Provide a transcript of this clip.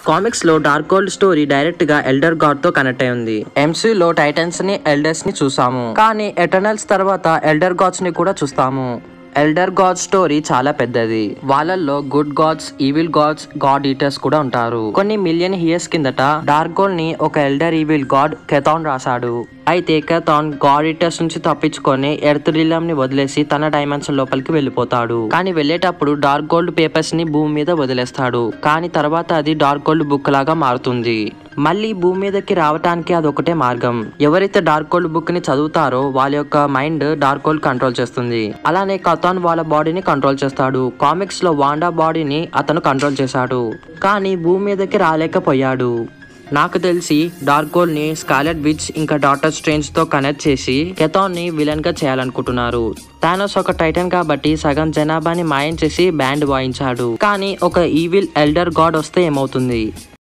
comics లో dark gold story direct గా elder god తో కనెక్ట్ అయి ఉంది ఎంసీ లో టైటన్స్ ని ఎల్డర్స్ ని చూసాము కానీ ఎటర్నల్స్ తర్వాత ఎల్డర్ గాడ్స్ ని కూడా చూస్తాము ఎల్డర్ గాడ్ స్టోరీ చాలా పెద్దది వాళ్ళల్లో good gods evil gods god eaters కూడా ఉంటారు కొన్ని మిలియన్ ఇయర్స్ కిందట డార్క్ గోల్డ్ ని ఒక ఎల్డర్ ఈవిల్ గాడ్ కెథాన్ రాశాడు అయితే కెథాన్ గాడ్ ఈటర్స్ నుంచి తప్పించుకొని ఎర్త్ రిలమ్ ని వదిలేసి తన డైమెన్షన్ లోపలికి వెళ్ళిపోతాడు కానీ వెళ్ళేటప్పుడు డార్క్ గోల్డ్ పేపర్స్ ని భూమి మీద వదిలేస్తాడు కానీ తర్వాత అది డార్క్ గోల్డ్ బుక్ లాగా మారుతుంది మళ్ళీ భూమి మీదకి రావటానికి అదొకటే మార్గం ఎవరైతే డార్క్ గోల్డ్ బుక్ ని చదువుతారో వాళ్ళ యొక్క మైండ్ డార్క్ గోల్డ్ కంట్రోల్ చేస్తుంది అలానే కథాన్ వాళ్ళ బాడీని కంట్రోల్ చేస్తాడు కామిక్స్ లో వాండా బాడీని అతను కంట్రోల్ చేశాడు కానీ భూమి మీదకి రాలేకపోయాడు నాకు తెలిసి డార్క్ గోల్డ్ ని స్కాలెట్ విచ్ ఇంకా డాటర్ స్ట్రేంజ్ తో కనెక్ట్ చేసి కెథాన్ ని విలన్ గా చేయాలనుకుంటున్నారు థానోస్ ఒక టైటన్ కాబట్టి సగం జనాభాని మాయం చేసి బ్యాండ్ వాయించాడు కానీ ఒక ఈవిల్ ఎల్డర్ గాడ్ వస్తే ఏమవుతుంది